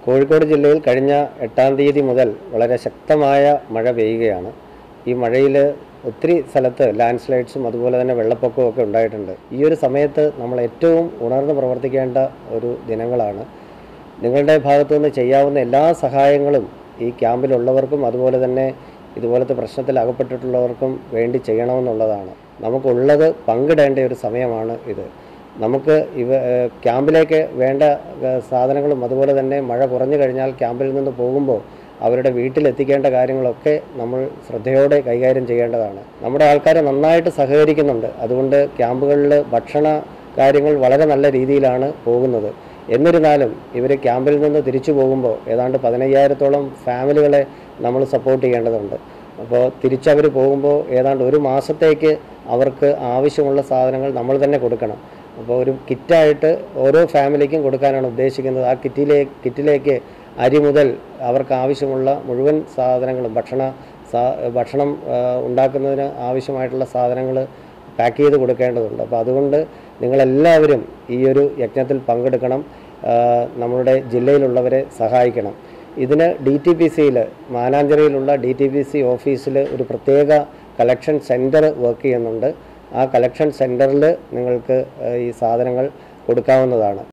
കോഴിക്കോട് ജില്ലയിൽ കഴിഞ്ഞ എട്ടാം തീയതി മുതൽ വളരെ ശക്തമായ മഴ പെയ്യുകയാണ് ഈ മഴയിൽ ഒത്തിരി സ്ഥലത്ത് ലാൻഡ് സ്ലൈഡ്സും അതുപോലെ തന്നെ വെള്ളപ്പൊക്കവും ഒക്കെ ഉണ്ടായിട്ടുണ്ട് ഈ ഒരു സമയത്ത് നമ്മൾ ഏറ്റവും ഉണർന്ന് പ്രവർത്തിക്കേണ്ട ഒരു ദിനങ്ങളാണ് നിങ്ങളുടെ ഭാഗത്തു നിന്ന് ചെയ്യാവുന്ന എല്ലാ സഹായങ്ങളും ഈ ക്യാമ്പിലുള്ളവർക്കും അതുപോലെ തന്നെ ഇതുപോലത്തെ പ്രശ്നത്തിൽ അകപ്പെട്ടിട്ടുള്ളവർക്കും വേണ്ടി ചെയ്യണമെന്നുള്ളതാണ് നമുക്കുള്ളത് പങ്കിടേണ്ട ഒരു സമയമാണ് ഇത് നമുക്ക് ഇവ ഏഹ് ക്യാമ്പിലേക്ക് വേണ്ട ഏഹ് സാധനങ്ങളും അതുപോലെ തന്നെ മഴ കുറഞ്ഞു കഴിഞ്ഞാൽ ക്യാമ്പിൽ നിന്ന് പോകുമ്പോൾ അവരുടെ വീട്ടിലെത്തിക്കേണ്ട കാര്യങ്ങളൊക്കെ നമ്മൾ ശ്രദ്ധയോടെ കൈകാര്യം ചെയ്യേണ്ടതാണ് നമ്മുടെ ആൾക്കാർ നന്നായിട്ട് സഹകരിക്കുന്നുണ്ട് അതുകൊണ്ട് ക്യാമ്പുകളിൽ ഭക്ഷണ കാര്യങ്ങൾ വളരെ നല്ല രീതിയിലാണ് പോകുന്നത് എന്നിരുന്നാലും ഇവർ ക്യാമ്പിൽ നിന്ന് തിരിച്ചു പോകുമ്പോൾ ഏതാണ്ട് പതിനയ്യായിരത്തോളം ഫാമിലികളെ നമ്മൾ സപ്പോർട്ട് ചെയ്യേണ്ടതുണ്ട് അപ്പോൾ തിരിച്ചവർ പോകുമ്പോൾ ഏതാണ്ട് ഒരു മാസത്തേക്ക് അവർക്ക് ആവശ്യമുള്ള സാധനങ്ങൾ നമ്മൾ തന്നെ കൊടുക്കണം അപ്പോൾ ഒരു കിറ്റായിട്ട് ഓരോ ഫാമിലിക്കും കൊടുക്കാനാണ് ഉദ്ദേശിക്കുന്നത് ആ കിറ്റിലേ കിറ്റിലേക്ക് അരി മുതൽ അവർക്ക് ആവശ്യമുള്ള മുഴുവൻ സാധനങ്ങളും ഭക്ഷണ സാ ഭക്ഷണം ആ, ഉണ്ടാക്കുന്നതിന് ആവശ്യമായിട്ടുള്ള സാധനങ്ങൾ പാക്ക് ചെയ്ത് കൊടുക്കേണ്ടതുണ്ട് അപ്പോൾ അതുകൊണ്ട് നിങ്ങളെല്ലാവരും ഈ ഒരു യജ്ഞത്തിൽ പങ്കെടുക്കണം ആ, നമ്മളുടെ ജില്ലയിലുള്ളവരെ സഹായിക്കണം ഇതിന് ഡി ടി പി സിയിൽ മാനാഞ്ചേരിയിലുള്ള ഡി ടി പി സി ഓഫീസിൽ ഒരു പ്രത്യേക കളക്ഷൻ സെൻറ്റർ വർക്ക് ചെയ്യുന്നുണ്ട് ആ കളക്ഷൻ സെൻറ്ററിൽ നിങ്ങൾക്ക് ആ, ഈ സാധനങ്ങൾ കൊടുക്കാവുന്നതാണ്